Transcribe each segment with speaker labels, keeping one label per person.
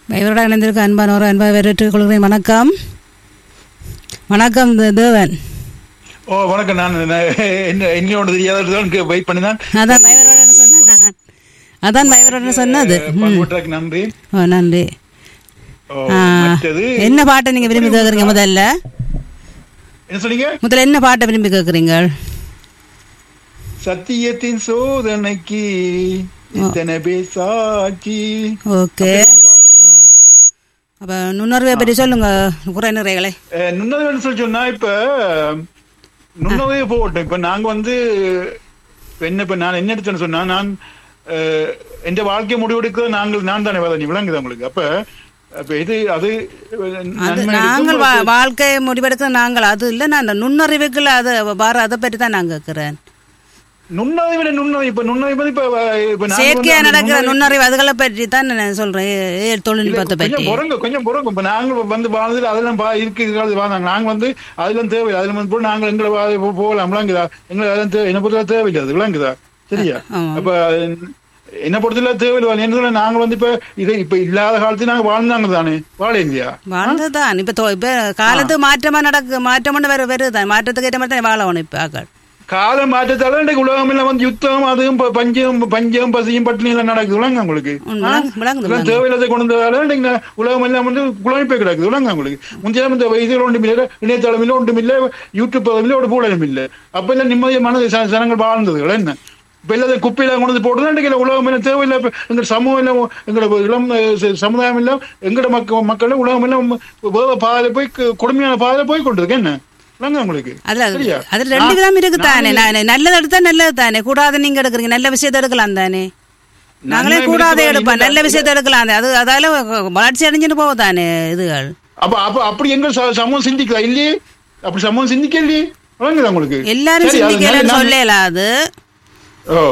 Speaker 1: இவரோட இணைந்திருக்க அன்பானோர் அன்பாக வரவேற்றுக் கொள்கிறேன் வணக்கம் வணக்கம் தே- தேவன்
Speaker 2: ஓ வணக்கம் நான் நான் என்ன என்னோட தெரியாத வெயிட் பண்ணி தான்
Speaker 1: அதான் பயவரோட சொன்னேன் நான். அதான் பயவரோட சொன்னது ம்.
Speaker 2: பண்புட்டாக்கு நன்றி
Speaker 1: ஓ நன்றி
Speaker 2: ஓ,
Speaker 1: ஆ,
Speaker 2: மற்றது
Speaker 1: என்ன பாட்டை நீங்க விரும்பி கேட்குறீங்க முதல்ல
Speaker 2: என்ன சொன்னீங்க
Speaker 1: முதல்ல என்ன பாட்டை விரும்பி கேட்குறீங்க
Speaker 2: சத்தியத்தின் சோதனைக்கு இத்தனை பேசாட்சி
Speaker 1: ஓகே அப்போ நுண்ணறிவை பற்றி சொல்லுங்க குறை நிறைகளை
Speaker 2: நுண்ணதவி சொல்லி சொன்னா இப்ப நுண்ணதவி போகட்டும் இப்ப நாங்க வந்து இப்ப என்ன இப்ப நான் என்ன எடுத்தேன்னு சொன்னா நான் அஹ், எந்த வாழ்க்கை முடிவெடுக்கிறது நாங்கள் நான் தானே வேலை விளங்குது உங்களுக்கு அப்ப அப்ப இது அது
Speaker 1: அது
Speaker 2: நன்மை
Speaker 1: நாங்கள்
Speaker 2: இருக்கும்.
Speaker 1: வா- வாழ்க்கை முடிவெடுக்கிற நாங்கள் அது இல்லை நான் அந்த நுண்ணறிவுக்குள்ள அது வர அதை பற்றி தான் நான் கேட்குறேன்
Speaker 2: நுண்ணதை விட நுண்ணதை இப்ப நுண்ணதை பத்தி இப்ப இப்ப நாங்க
Speaker 1: செயற்கையா
Speaker 2: வந்து அந்த
Speaker 1: நடக்கிற
Speaker 2: நுண்ணறிவு-
Speaker 1: நுண்ணறிவு அதுகளை பற்றி தான் நான் சொல்றேன் ஏ- ஏ- தொழில்நுட்பத்தை
Speaker 2: கொஞ்சம்
Speaker 1: பற்றி
Speaker 2: பொறங்க கொஞ்சம் பொறங்க இப்ப நாங்க வந்து வாழ்ந்தது அதெல்லாம் பா இருக்கு இருக்காது வாழ்ந்தாங்க நாங்க வந்து அதெல்லாம் தேவையில்லை அதுல வந்து போய் நாங்க எங்களை வா- போ- போகலாம் விளங்குதா எங்களை அதெல்லாம் தேவை என்ன பொறுத்தவரை தேவையில்லை அது விளங்குதா சரியா
Speaker 1: ஆமா.
Speaker 2: அப்ப என்ன பொறுத்தவரை தேவையில்லை என்ன சொல்ல நாங்க வந்து இப்ப இது இப்ப இல்லாத காலத்துல நாங்க வாழ்ந்தாங்க தானே வாழ இல்லையா
Speaker 1: வாழ்ந்ததுதான் இப்ப தொ- இப்ப காலத்து மாற்றமா நடக்கு மாற்றம் வேற வருதுதான் மாற்றத்துக்கு ஏற்ற மாதிரி தான் வாழணும் இப்ப ஆக்கள்
Speaker 2: கால மாற்றத்தால இன்றைக்கு உலகம் எல்லாம் வந்து யுத்தம் அதுவும் ப- பஞ்சம் பஞ்சம் பசியும் பட்டினி எல்லாம் நடக்குது விளங்க உங்களுக்கு
Speaker 1: உம், விளங்கு- விளங்குது,
Speaker 2: இதெல்லாம் தேவையில்லாத கொண்டு வந்ததால இன்றைக்கு ந- உலகம் எல்லாம் வந்து குழம்பே கிடக்குது விளங்க உங்களுக்கு முந்தைய இந்த வயதில் ஒன்றும் இல்லை இணையதளம் இல்லை ஒன்றும் இல்லை யூடியூப் இல்லை ஒரு பூடலும் இல்லை அப்ப எல்லாம் நிம்மதியான ஜ- ஜனங்கள் வாழ்ந்ததுகள் என்ன இப்ப எல்லாத்தையும் குப்பையில கொண்டு வந்து போட்டு இன்றைக்கு உலகம் எல்லாம் தேவையில்லை இப்ப எங்க சமூகம் எல்லாம் எங்களோட இளம் அஹ், ச- சமுதாயம் எல்லாம் எங்களோட மக்கள் மக்கள் உலகம் எல்லாம் வேற பாதையில போய் க- கொடுமையான பாதையில போய் கொண்டிருக்கு என்ன விளங்க உங்களுக்கு
Speaker 1: அதுல
Speaker 2: சரியா?
Speaker 1: அதுல ரெண்டு விதம் இருக்கு தானே நான் நல்லது எடுத்தா நல்லது தானே கூடாது நீங்க எடுக்கிறீங்க நல்ல விஷயத்தை எடுக்கலாம் தானே நாங்களே
Speaker 2: நன்மை
Speaker 1: கூடாத
Speaker 2: மிக்கவா
Speaker 1: எடுப்போம்
Speaker 2: நீங்க-
Speaker 1: நல்ல விஷயத்தை எடுக்கலாம் அது அதால வளர்ச்சி அடைஞ்சுட்டு போகும் தானே இதுகள்
Speaker 2: அப்ப அப்ப அப்படி எங்க ச- சமூகம் சிந்திக்கலாம் இல்லையே அப்படி சமூகம் சிந்திக்க இல்லையே வழங்குதா உங்களுக்கு
Speaker 1: எல்லாரும்
Speaker 2: சரி, அது
Speaker 1: சிந்திக்கலன்னு
Speaker 2: நல்ல-
Speaker 1: சொல்லல அது
Speaker 2: ஓ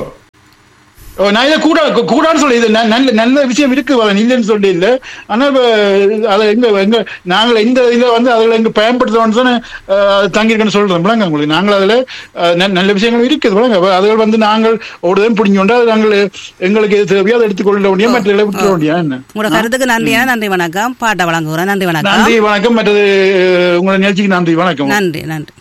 Speaker 2: ஓ நான் இதை கூட கூடான்னு சொல்லி இது ந- நல்ல நல்ல விஷயம் இருக்கு வரேன் இல்லைன்னு சொல்லி இல்ல ஆனா இப்ப அதை எங்க எங்க நாங்கள் இந்த இதை வந்து அதில் எங்க பயன்படுத்துறோம்னு தானே தங்கியிருக்கேன்னு சொல்றோம் விளங்க உங்களுக்கு நாங்கள் அதுல அஹ், ந- நல்ல விஷயங்கள் இருக்குது விளங்க அப்ப அதுகள் வந்து நாங்கள் ஓடுதான் பிடிங்கொண்டு அது நாங்கள் எங்களுக்கு எது தேவையோ அதை எடுத்துக்கொள்ள முடியும் மற்ற விட்டுற முடியும் என்ன
Speaker 1: உங்களோட கருத்துக்கு நன்றியா நன்றி வணக்கம் பாட்டை வழங்குகிறேன் நன்றி வணக்கம்
Speaker 2: நன்றி வணக்கம் மற்றது அஹ், உங்களோட நிகழ்ச்சிக்கு நன்றி வணக்கம்
Speaker 1: நன்றி நன்றி